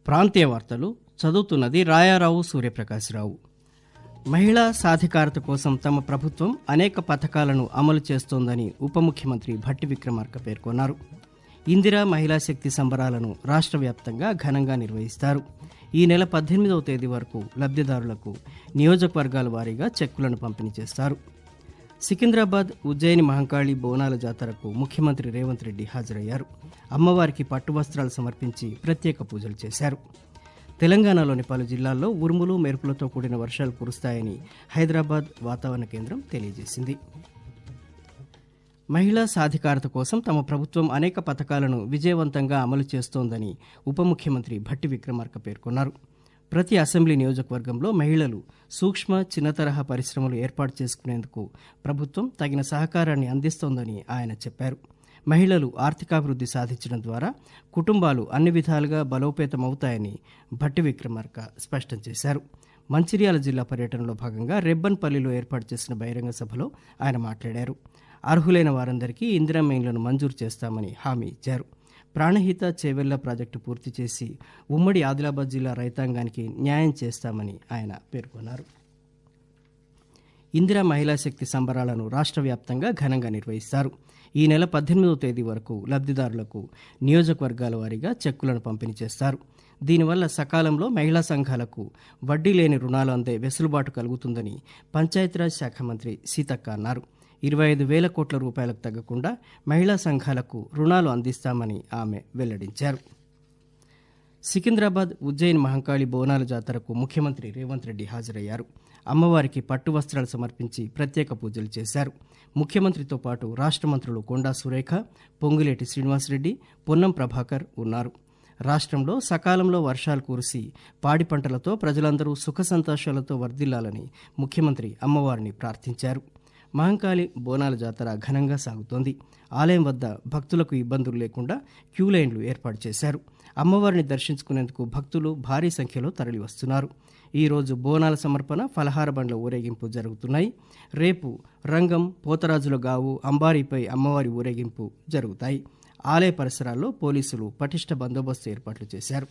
ప్రాంతీయ వార్తలు చదువుతున్నది రాయారావు సూర్యప్రకాశ్రావు మహిళా సాధికారత కోసం తమ ప్రభుత్వం అనేక పథకాలను అమలు చేస్తోందని ఉప ముఖ్యమంత్రి భట్టి విక్రమార్క పేర్కొన్నారు ఇందిరా మహిళా శక్తి సంబరాలను రాష్ట్ర వ్యాప్తంగా ఘనంగా నిర్వహిస్తారు ఈ నెల పద్దెనిమిదవ తేదీ వరకు లబ్ధిదారులకు నియోజకవర్గాల వారీగా చెక్కులను పంపిణీ చేస్తారు సికింద్రాబాద్ ఉజ్జయిని మహంకాళి బోనాల జాతరకు ముఖ్యమంత్రి రేవంత్ రెడ్డి హాజరయ్యారు అమ్మవారికి పట్టు వస్త్రాలు సమర్పించి ప్రత్యేక పూజలు చేశారు తెలంగాణలోని పలు జిల్లాల్లో ఉరుములు మెరుపులతో కూడిన వర్షాలు కురుస్తాయని హైదరాబాద్ వాతావరణ కేంద్రం తెలియజేసింది మహిళా సాధికారత కోసం తమ ప్రభుత్వం అనేక పథకాలను విజయవంతంగా అమలు చేస్తోందని ఉప ముఖ్యమంత్రి భట్టి విక్రమార్క పేర్కొన్నారు ప్రతి అసెంబ్లీ నియోజకవర్గంలో మహిళలు సూక్ష్మ చిన్న తరహా పరిశ్రమలు ఏర్పాటు చేసుకునేందుకు ప్రభుత్వం తగిన సహకారాన్ని అందిస్తోందని ఆయన చెప్పారు మహిళలు ఆర్థికాభివృద్ధి సాధించడం ద్వారా కుటుంబాలు అన్ని విధాలుగా బలోపేతమవుతాయని భట్టి విక్రమార్క స్పష్టం చేశారు మంచిర్యాల జిల్లా పర్యటనలో భాగంగా రెబ్బన్పల్లిలో ఏర్పాటు చేసిన బహిరంగ సభలో ఆయన మాట్లాడారు అర్హులైన వారందరికీ ఇందిరమ్మ ఇండ్లను మంజూరు చేస్తామని హామీ ఇచ్చారు ప్రాణహిత చేవెళ్ల ప్రాజెక్టు పూర్తి చేసి ఉమ్మడి ఆదిలాబాద్ జిల్లా రైతాంగానికి న్యాయం చేస్తామని ఆయన పేర్కొన్నారు ఇందిరా మహిళా శక్తి సంబరాలను రాష్ట్ర వ్యాప్తంగా ఘనంగా నిర్వహిస్తారు ఈ నెల పద్దెనిమిదవ తేదీ వరకు లబ్ధిదారులకు నియోజకవర్గాల వారీగా చెక్కులను పంపిణీ చేస్తారు దీనివల్ల సకాలంలో మహిళా సంఘాలకు వడ్డీ లేని రుణాలు అందే వెసులుబాటు కలుగుతుందని పంచాయతీరాజ్ శాఖ మంత్రి సీతక్క అన్నారు ఇరవై ఐదు వేల కోట్ల రూపాయలకు తగ్గకుండా మహిళా సంఘాలకు రుణాలు అందిస్తామని ఆమె వెల్లడించారు సికింద్రాబాద్ ఉజ్జయిన్ మహంకాళి బోనాల జాతరకు ముఖ్యమంత్రి రేవంత్ రెడ్డి హాజరయ్యారు అమ్మవారికి పట్టు వస్త్రాలు సమర్పించి ప్రత్యేక పూజలు చేశారు ముఖ్యమంత్రితో పాటు రాష్ట్ర మంత్రులు కొండా సురేఖ పొంగులేటి శ్రీనివాసరెడ్డి పొన్నం ప్రభాకర్ ఉన్నారు రాష్ట్రంలో సకాలంలో వర్షాలు కురిసి పాడి పంటలతో ప్రజలందరూ సుఖ సంతోషాలతో వర్ధిల్లాలని ముఖ్యమంత్రి అమ్మవారిని ప్రార్థించారు మహంకాళి బోనాల జాతర ఘనంగా సాగుతోంది ఆలయం వద్ద భక్తులకు ఇబ్బందులు లేకుండా క్యూ లైన్లు ఏర్పాటు చేశారు అమ్మవారిని దర్శించుకునేందుకు భక్తులు భారీ సంఖ్యలో తరలివస్తున్నారు ఈరోజు బోనాల సమర్పణ ఫలహార బండ్ల ఊరేగింపు జరుగుతున్నాయి రేపు రంగం పోతరాజుల గావు అంబారీపై అమ్మవారి ఊరేగింపు జరుగుతాయి ఆలయ పరిసరాల్లో పోలీసులు పటిష్ట బందోబస్తు ఏర్పాట్లు చేశారు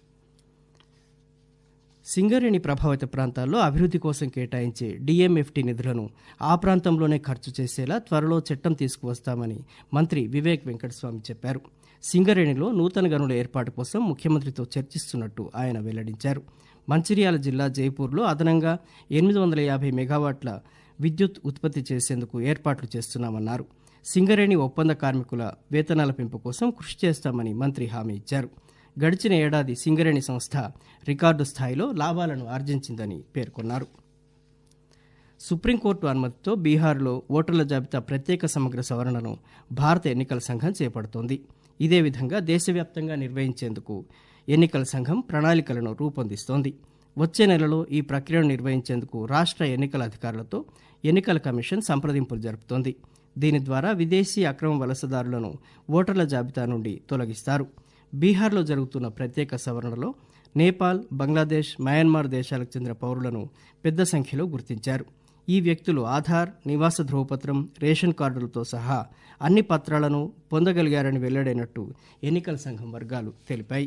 సింగరేణి ప్రభావిత ప్రాంతాల్లో అభివృద్ధి కోసం కేటాయించే డిఎంఎఫ్టి నిధులను ఆ ప్రాంతంలోనే ఖర్చు చేసేలా త్వరలో చట్టం తీసుకువస్తామని మంత్రి వివేక్ వెంకటస్వామి చెప్పారు సింగరేణిలో నూతన గనుల ఏర్పాటు కోసం ముఖ్యమంత్రితో చర్చిస్తున్నట్టు ఆయన వెల్లడించారు మంచిర్యాల జిల్లా జైపూర్లో అదనంగా ఎనిమిది వందల యాభై మెగావాట్ల విద్యుత్ ఉత్పత్తి చేసేందుకు ఏర్పాట్లు చేస్తున్నామన్నారు సింగరేణి ఒప్పంద కార్మికుల వేతనాల పెంపు కోసం కృషి చేస్తామని మంత్రి హామీ ఇచ్చారు గడిచిన ఏడాది సింగరేణి సంస్థ రికార్డు స్థాయిలో లాభాలను ఆర్జించిందని పేర్కొన్నారు సుప్రీంకోర్టు అనుమతితో బీహార్లో ఓటర్ల జాబితా ప్రత్యేక సమగ్ర సవరణను భారత ఎన్నికల సంఘం చేపడుతోంది ఇదే విధంగా దేశవ్యాప్తంగా నిర్వహించేందుకు ఎన్నికల సంఘం ప్రణాళికలను రూపొందిస్తోంది వచ్చే నెలలో ఈ ప్రక్రియను నిర్వహించేందుకు రాష్ట్ర ఎన్నికల అధికారులతో ఎన్నికల కమిషన్ సంప్రదింపులు జరుపుతోంది దీని ద్వారా విదేశీ అక్రమ వలసదారులను ఓటర్ల జాబితా నుండి తొలగిస్తారు బీహార్లో జరుగుతున్న ప్రత్యేక సవరణలో నేపాల్ బంగ్లాదేశ్ మయన్మార్ దేశాలకు చెందిన పౌరులను పెద్ద సంఖ్యలో గుర్తించారు ఈ వ్యక్తులు ఆధార్ నివాస ధ్రువపత్రం రేషన్ కార్డులతో సహా అన్ని పత్రాలను పొందగలిగారని వెల్లడైనట్టు ఎన్నికల సంఘం వర్గాలు తెలిపాయి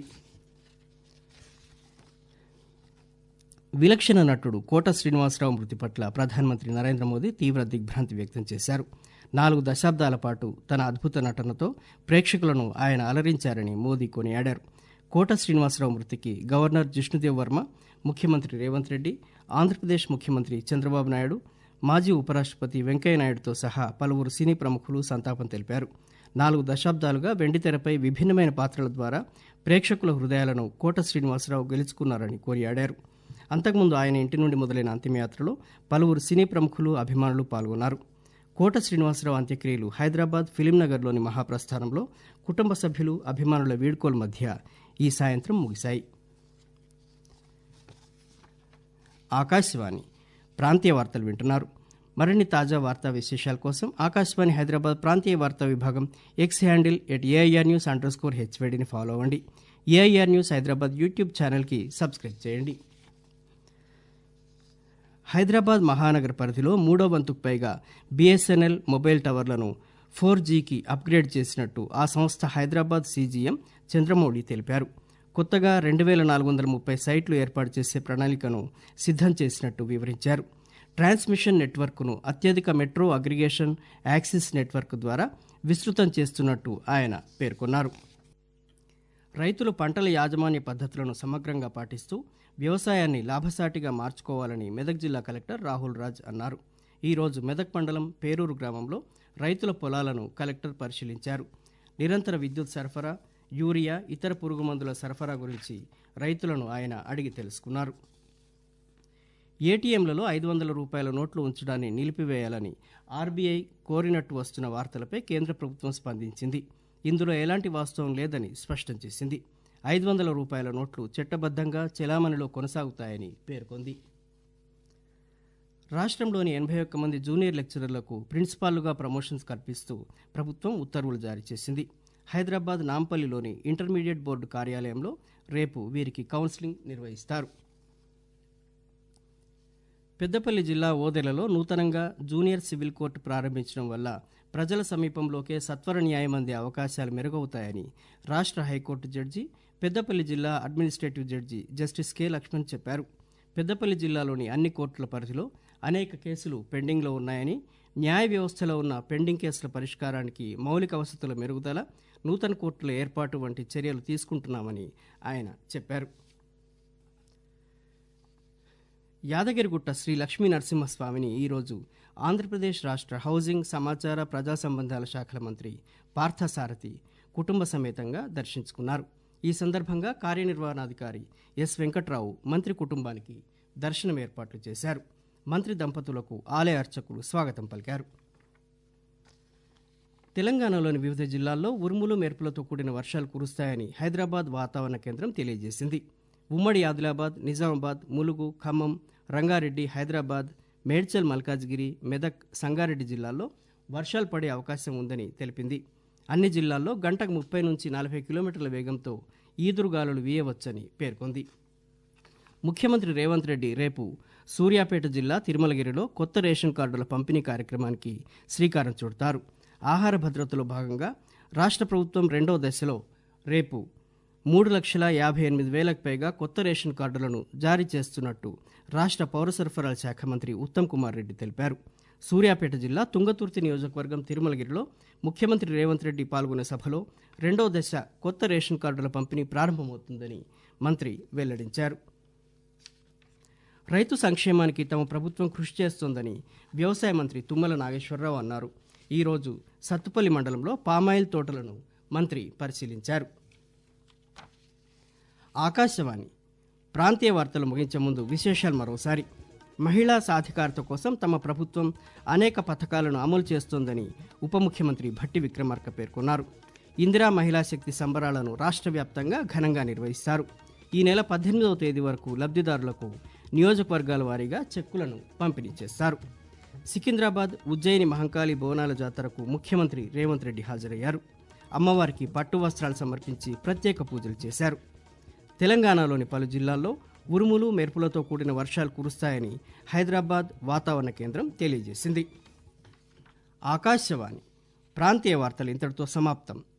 విలక్షణ నటుడు కోట శ్రీనివాసరావు మృతి పట్ల ప్రధానమంత్రి నరేంద్ర మోదీ తీవ్ర దిగ్భ్రాంతి వ్యక్తం చేశారు నాలుగు దశాబ్దాల పాటు తన అద్భుత నటనతో ప్రేక్షకులను ఆయన అలరించారని మోదీ కొనియాడారు కోట శ్రీనివాసరావు మృతికి గవర్నర్ జిష్ణుదేవ్ వర్మ ముఖ్యమంత్రి రేవంత్ రెడ్డి ఆంధ్రప్రదేశ్ ముఖ్యమంత్రి చంద్రబాబు నాయుడు మాజీ ఉపరాష్ట్రపతి వెంకయ్యనాయుడుతో సహా పలువురు సినీ ప్రముఖులు సంతాపం తెలిపారు నాలుగు దశాబ్దాలుగా వెండితెరపై విభిన్నమైన పాత్రల ద్వారా ప్రేక్షకుల హృదయాలను కోట శ్రీనివాసరావు గెలుచుకున్నారని కొనియాడారు అంతకుముందు ఆయన ఇంటి నుండి మొదలైన అంతిమయాత్రలో పలువురు సినీ ప్రముఖులు అభిమానులు పాల్గొన్నారు కోట శ్రీనివాసరావు అంత్యక్రియలు హైదరాబాద్ ఫిలింనగర్లోని మహాప్రస్థానంలో కుటుంబ సభ్యులు అభిమానుల వీడ్కోలు మధ్య ఈ సాయంత్రం ముగిశాయి ఆకాశవాణి ప్రాంతీయ వార్తలు వింటున్నారు మరిన్ని తాజా వార్తా విశేషాల కోసం ఆకాశవాణి హైదరాబాద్ ప్రాంతీయ వార్తా విభాగం X handle at AIR news underscore హెచ్వేడిని ఫాలో అవ్వండి ఏఐఆర్ న్యూస్ హైదరాబాద్ యూట్యూబ్ ఛానల్కి సబ్స్క్రైబ్ చేయండి హైదరాబాద్ మహానగర పరిధిలో మూడో వంతుకు పైగా బీఎస్ఎన్ఎల్ మొబైల్ టవర్లను ఫోర్ జీకి అప్గ్రేడ్ చేసినట్టు ఆ సంస్థ హైదరాబాద్ సీజీఎం చంద్రమౌళి తెలిపారు కొత్తగా రెండు వేల నాలుగు వందల ముప్పై సైట్లు ఏర్పాటు చేసే ప్రణాళికను సిద్ధం చేసినట్టు వివరించారు ట్రాన్స్మిషన్ నెట్వర్క్ను అత్యధిక మెట్రో అగ్రిగేషన్ యాక్సిస్ నెట్వర్క్ ద్వారా విస్తృతం చేస్తున్నట్టు ఆయన పేర్కొన్నారు రైతులు పంటల యాజమాన్య పద్ధతులను సమగ్రంగా పాటిస్తూ వ్యవసాయాన్ని లాభసాటిగా మార్చుకోవాలని మెదక్ జిల్లా కలెక్టర్ రాహుల్ రాజ్ అన్నారు ఈరోజు మెదక్ మండలం పేరూరు గ్రామంలో రైతుల పొలాలను కలెక్టర్ పరిశీలించారు నిరంతర విద్యుత్ సరఫరా యూరియా ఇతర పురుగు మందుల సరఫరా గురించి రైతులను ఆయన అడిగి తెలుసుకున్నారు ఏటీఎంలలో ఐదు వందల రూపాయల నోట్లు ఉంచడాన్ని నిలిపివేయాలని ఆర్బీఐ కోరినట్టు వస్తున్న వార్తలపై కేంద్ర ప్రభుత్వం స్పందించింది ఇందులో ఎలాంటి వాస్తవం లేదని స్పష్టం చేసింది ఐదు వందల రూపాయల నోట్లు చట్టబద్ధంగా చెలామణిలో కొనసాగుతాయని పేర్కొంది రాష్ట్రంలోని ఎనభై ఒక్క మంది జూనియర్ లెక్చరర్లకు ప్రిన్సిపాల్లుగా ప్రమోషన్స్ కల్పిస్తూ ప్రభుత్వం ఉత్తర్వులు జారీ చేసింది హైదరాబాద్ నాంపల్లిలోని ఇంటర్మీడియట్ బోర్డు కార్యాలయంలో రేపు వీరికి కౌన్సిలింగ్ నిర్వహిస్తారు పెద్దపల్లి జిల్లా ఓదెలలో నూతనంగా జూనియర్ సివిల్ కోర్టు ప్రారంభించడం వల్ల ప్రజల సమీపంలోకే సత్వర న్యాయం అందే అవకాశాలు మెరుగవుతాయని రాష్ట్ర హైకోర్టు జడ్జి పెద్దపల్లి జిల్లా administrative judge justice K Laxman చెప్పారు పెద్దపల్లి జిల్లాలోని అన్ని కోర్టుల పరిధిలో అనేక కేసులు పెండింగ్లో ఉన్నాయని న్యాయ వ్యవస్థలో ఉన్న పెండింగ్ కేసుల పరిష్కారానికి మౌలిక వసతుల మెరుగుదల నూతన కోర్టుల ఏర్పాటు వంటి చర్యలు తీసుకుంటున్నామని ఆయన చెప్పారు యాదగిరిగుట్ట శ్రీ లక్ష్మీ నరసింహస్వామిని ఈరోజు ఆంధ్రప్రదేశ్ రాష్ట్ర హౌసింగ్ సమాచార ప్రజా సంబంధాల శాఖల మంత్రి పార్థసారథి కుటుంబ సమేతంగా దర్శించుకున్నారు ఈ సందర్భంగా కార్యనిర్వహణాధికారి ఎస్ వెంకట్రావు మంత్రి కుటుంబానికి దర్శనం ఏర్పాట్లు చేశారు మంత్రి దంపతులకు ఆలయ అర్చకులు స్వాగతం పలికారు తెలంగాణలోని వివిధ జిల్లాల్లో ఉరుములు మెరుపులతో కూడిన వర్షాలు కురుస్తాయని హైదరాబాద్ వాతావరణ కేంద్రం తెలియజేసింది ఉమ్మడి ఆదిలాబాద్ నిజామాబాద్ ములుగు ఖమ్మం రంగారెడ్డి హైదరాబాద్ మేడ్చల్ మల్కాజ్గిరి మెదక్ సంగారెడ్డి జిల్లాల్లో వర్షాలు పడే అవకాశం ఉందని తెలిపింది అన్ని జిల్లాల్లో గంటకు ముప్పై నుంచి నలభై కిలోమీటర్ల వేగంతో ఈదురుగాలులు వీయవచ్చని పేర్కొంది ముఖ్యమంత్రి రేవంత్ రెడ్డి రేపు సూర్యాపేట జిల్లా తిరుమలగిరిలో కొత్త రేషన్ కార్డుల పంపిణీ కార్యక్రమానికి శ్రీకారం చుడతారు ఆహార భద్రతలో భాగంగా రాష్ట్ర ప్రభుత్వం రెండో దశలో రేపు మూడు లక్షల యాభై ఎనిమిది వేలకు పైగా కొత్త రేషన్ కార్డులను జారీ చేస్తున్నట్టు రాష్ట్ర పౌర సరఫరాల శాఖ మంత్రి ఉత్తమ్ కుమార్ రెడ్డి తెలిపారు సూర్యాపేట జిల్లా తుంగతుర్తి నియోజకవర్గం తిరుమలగిరిలో ముఖ్యమంత్రి రేవంత్ రెడ్డి పాల్గొనే సభలో రెండో దశ కొత్త రేషన్ కార్డుల పంపిణీ ప్రారంభమవుతుందని మంత్రి వెల్లడించారు రైతు సంక్షేమానికి తమ ప్రభుత్వం కృషి చేస్తోందని వ్యవసాయ మంత్రి తుమ్మల నాగేశ్వరరావు అన్నారు ఈరోజు సత్తుపల్లి మండలంలో పామాయిల్ తోటలను మంత్రి పరిశీలించారు ఆకాశవాణి ప్రాంతీయ వార్తలు ముగించే ముందు విశేషాలు మరోసారి మహిళా సాధికారత కోసం తమ ప్రభుత్వం అనేక పథకాలను అమలు చేస్తోందని ఉప ముఖ్యమంత్రి భట్టి విక్రమార్క పేర్కొన్నారు ఇందిరా మహిళా శక్తి సంబరాలను రాష్ట్ర వ్యాప్తంగా ఘనంగా నిర్వహిస్తారు ఈ నెల పద్దెనిమిదవ తేదీ వరకు లబ్ధిదారులకు నియోజకవర్గాల వారీగా చెక్కులను పంపిణీ చేస్తారు సికింద్రాబాద్ ఉజ్జయిని మహంకాళి బోనాల జాతరకు ముఖ్యమంత్రి రేవంత్ రెడ్డి హాజరయ్యారు అమ్మవారికి పట్టు వస్త్రాలు సమర్పించి ప్రత్యేక పూజలు చేశారు తెలంగాణలోని పలు జిల్లాల్లో ఉరుములు మెరుపులతో కూడిన వర్షాలు కురుస్తాయని హైదరాబాద్ వాతావరణ కేంద్రం తెలియజేసింది ఆకాశవాణి ప్రాంతీయ వార్తలు ఇంతటితో సమాప్తం